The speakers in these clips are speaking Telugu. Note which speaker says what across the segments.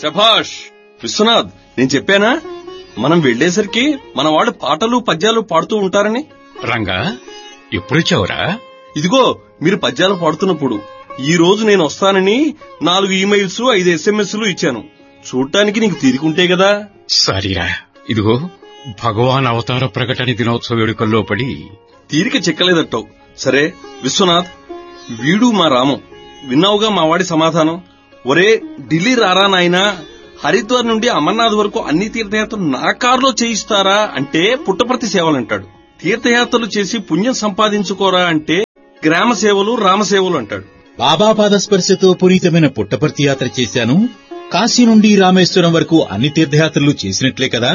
Speaker 1: శభాష్ విశ్వనాథ్ నేను చెప్పానా మనం వెళ్లేసరికి మన వాడు పాటలు పద్యాలు పాడుతూ ఉంటారని
Speaker 2: రంగా ఎప్పుడొచ్చావురా
Speaker 1: ఇదిగో మీరు పద్యాలు పాడుతున్నప్పుడు ఈ రోజు నేను వస్తానని నాలుగు ఈమెయిల్స్ ఐదు ఎస్ఎంఎస్లు ఇచ్చాను చూడటానికి నీకు తీరుకుంటే కదా
Speaker 2: సరిరా ఇదిగో భగవాన్ అవతార ప్రకటన దినోత్సవ వేడుకల్లో పడి
Speaker 1: తీరిక చెక్కలేదట్టావు సరే విశ్వనాథ్ వీడు మా రామం విన్నావుగా మా వాడి సమాధానం ఒరే ఢిల్లీ రారా నాయనా హరిద్వార్ నుండి అమర్నాథ్ వరకు అన్ని తీర్థయాత్రలు నా కారులో చేయిస్తారా అంటే పుట్టపర్తి సేవలంటాడు తీర్థయాత్రలు చేసి పుణ్యం సంపాదించుకోరా అంటే గ్రామ సేవలు రామసేవలు అంటాడు
Speaker 3: బాబా పాదస్పర్శతో పునీతమైన పుట్టపర్తి యాత్ర చేశాను కాశీ నుండి రామేశ్వరం వరకు అన్ని తీర్థయాత్రలు చేసినట్లే కదా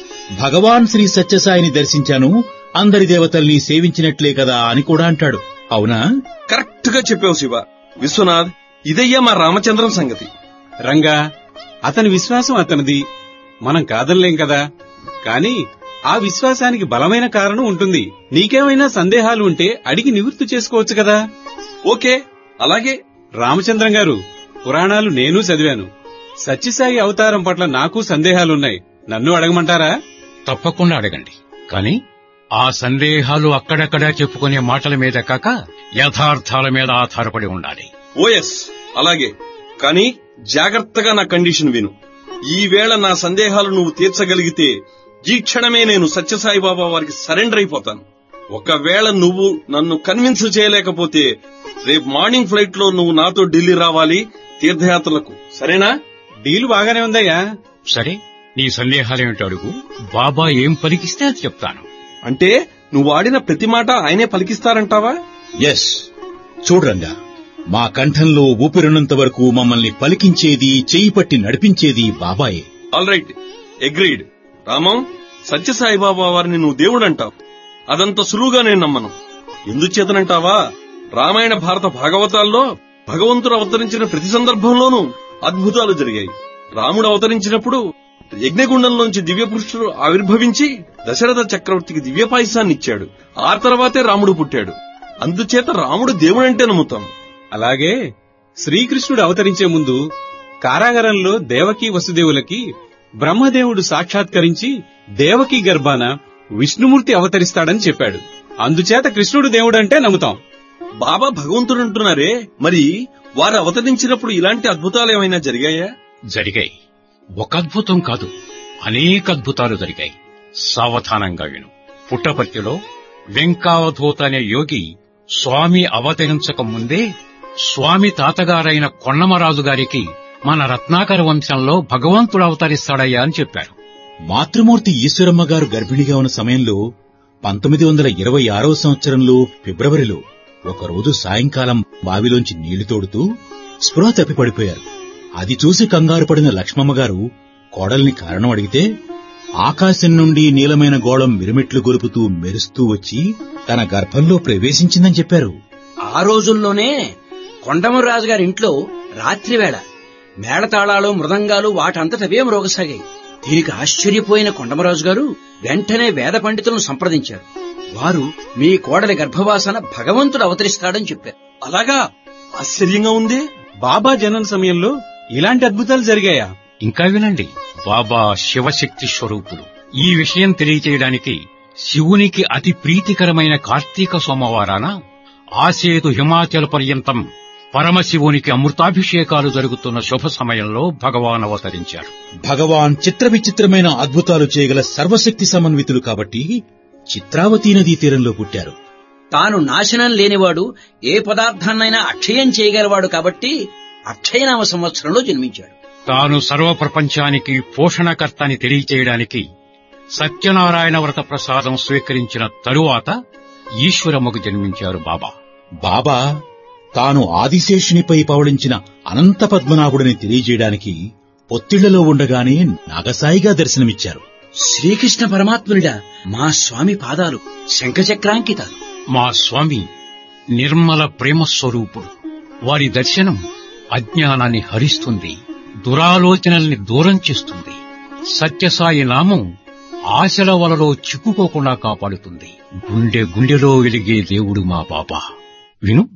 Speaker 3: భగవాన్ శ్రీ సత్యసాయిని దర్శించాను అందరి దేవతల్ని సేవించినట్లే కదా అని కూడా అంటాడు అవునా
Speaker 1: కరెక్ట్ గా చెప్పావు శివ విశ్వనాథ్ ఇదయ్యా మా రామచంద్రం సంగతి
Speaker 4: రంగా అతని విశ్వాసం అతనిది మనం కాదనలేం కదా కాని ఆ విశ్వాసానికి బలమైన కారణం ఉంటుంది నీకేమైనా సందేహాలు ఉంటే అడిగి నివృత్తి చేసుకోవచ్చు కదా
Speaker 1: ఓకే అలాగే
Speaker 4: రామచంద్రం గారు పురాణాలు నేను చదివాను సత్యసాయి అవతారం పట్ల నాకు సందేహాలున్నాయి నన్ను అడగమంటారా
Speaker 2: తప్పకుండా అడగండి కాని ఆ సందేహాలు అక్కడక్కడా చెప్పుకునే మాటల మీద కాక యథార్థాల మీద ఆధారపడి ఉండాలి
Speaker 1: ఓఎస్ అలాగే కానీ జాగ్రత్తగా నా కండిషన్ విను ఈ వేళ నా సందేహాలు నువ్వు తీర్చగలిగితే ఈ క్షణమే నేను సత్యసాయి బాబా వారికి సరెండర్ అయిపోతాను ఒకవేళ నువ్వు నన్ను కన్విన్స్ చేయలేకపోతే రేపు మార్నింగ్ ఫ్లైట్ లో నువ్వు నాతో ఢిల్లీ రావాలి తీర్థయాత్రలకు సరేనా
Speaker 4: డీల్ బాగానే ఉందయ్యా
Speaker 2: సరే నీ సందేహాలేమిటో అడుగు బాబా ఏం పలికిస్తే అది చెప్తాను
Speaker 1: అంటే నువ్వు ఆడిన ప్రతి మాట ఆయనే పలికిస్తారంటావా
Speaker 3: ఎస్ చూడ్రంగా మా కంఠంలో ఊపిరినంత వరకు మమ్మల్ని పలికించేది చేయి పట్టి నడిపించేది బాబాయే
Speaker 1: ఆల్ రైట్ అగ్రీడ్ రామం సత్యసాయి బాబా వారిని నువ్వు దేవుడు అంటావు అదంత సులువుగా నేను నమ్మను ఎందుచేతనంటావా రామాయణ భారత భాగవతాల్లో భగవంతుడు అవతరించిన ప్రతి సందర్భంలోనూ అద్భుతాలు జరిగాయి రాముడు అవతరించినప్పుడు యజ్ఞగుండంలోంచి దివ్య పురుషుడు ఆవిర్భవించి దశరథ చక్రవర్తికి దివ్య పాయసాన్ని ఇచ్చాడు ఆ తర్వాతే రాముడు పుట్టాడు అందుచేత రాముడు దేవుడంటే నమ్ముతాం
Speaker 4: అలాగే శ్రీకృష్ణుడు అవతరించే ముందు కారాగారంలో దేవకీ వసుదేవులకి బ్రహ్మదేవుడు సాక్షాత్కరించి దేవకీ గర్భాన విష్ణుమూర్తి అవతరిస్తాడని చెప్పాడు అందుచేత కృష్ణుడు దేవుడంటే నమ్ముతాం
Speaker 1: బాబా భగవంతుడు అంటున్నారే మరి వారు అవతరించినప్పుడు ఇలాంటి అద్భుతాలు ఏమైనా జరిగాయా
Speaker 2: జరిగాయి ఒక అద్భుతం కాదు అనేక అద్భుతాలు జరిగాయి సావధానంగా విను పుట్టపర్తిలో వెంకావధూత అనే యోగి స్వామి అవతరించక ముందే స్వామి తాతగారైన కొండమరాజు గారికి మన రత్నాకర వంశంలో భగవంతుడు అవతరిస్తాడయ్యా అని చెప్పారు
Speaker 3: మాతృమూర్తి ఈశ్వరమ్మ గారు గర్భిణిగా ఉన్న సమయంలో పంతొమ్మిది వందల ఇరవై ఆరవ సంవత్సరంలో ఫిబ్రవరిలో ఒకరోజు సాయంకాలం బావిలోంచి నీళ్లు తోడుతూ స్పృహ తప్పి పడిపోయారు అది చూసి కంగారు పడిన లక్ష్మమ్మ గారు కోడల్ని కారణం అడిగితే ఆకాశం నుండి నీలమైన గోళం మిరుమిట్లు గొలుపుతూ మెరుస్తూ వచ్చి తన గర్భంలో ప్రవేశించిందని చెప్పారు
Speaker 5: ఆ రోజుల్లోనే కొండమరాజు గారి ఇంట్లో రాత్రివేళ మేళతాళాలు మృదంగాలు వాటంతటవే మ్రోగసాగాయి దీనికి ఆశ్చర్యపోయిన కొండమరాజు గారు వెంటనే వేద పండితులను సంప్రదించారు వారు మీ కోడలి గర్భవాసన భగవంతుడు అవతరిస్తాడని చెప్పారు
Speaker 1: అలాగా ఆశ్చర్యంగా ఉంది
Speaker 4: బాబా జనన సమయంలో ఇలాంటి అద్భుతాలు జరిగాయా
Speaker 2: ఇంకా వినండి బాబా శివశక్తి స్వరూపుడు ఈ విషయం తెలియచేయడానికి శివునికి అతి ప్రీతికరమైన కార్తీక సోమవారాన ఆసేతు హిమాచల్ పర్యంతం పరమశివునికి అమృతాభిషేకాలు జరుగుతున్న శుభ సమయంలో భగవాన్ అవతరించారు
Speaker 3: భగవాన్ చిత్ర విచిత్రమైన అద్భుతాలు చేయగల సర్వశక్తి సమన్వితులు కాబట్టి చిత్రావతీ నదీ తీరంలో పుట్టారు
Speaker 5: తాను నాశనం లేనివాడు ఏ పదార్థాన్నైనా అక్షయం చేయగలవాడు కాబట్టి అక్షయనామ సంవత్సరంలో జన్మించాడు
Speaker 2: తాను సర్వ ప్రపంచానికి పోషణకర్త అని తెలియచేయడానికి సత్యనారాయణ వ్రత ప్రసాదం స్వీకరించిన తరువాత ఈశ్వరమ్మకు జన్మించారు బాబా
Speaker 3: బాబా తాను ఆదిశేషునిపై పవళించిన అనంత పద్మనాభుడిని తెలియజేయడానికి పొత్తిళ్లలో ఉండగానే నాగసాయిగా దర్శనమిచ్చారు
Speaker 5: శ్రీకృష్ణ పరమాత్మునిడా మా స్వామి పాదాలు శంఖచక్రాంకితాలు
Speaker 2: మా స్వామి నిర్మల ప్రేమ స్వరూపుడు వారి దర్శనం అజ్ఞానాన్ని హరిస్తుంది దురాలోచనల్ని దూరం చేస్తుంది సత్యసాయి నామం ఆశల వలలో చిక్కుకోకుండా కాపాడుతుంది గుండె గుండెలో వెలిగే దేవుడు మా బాబా విను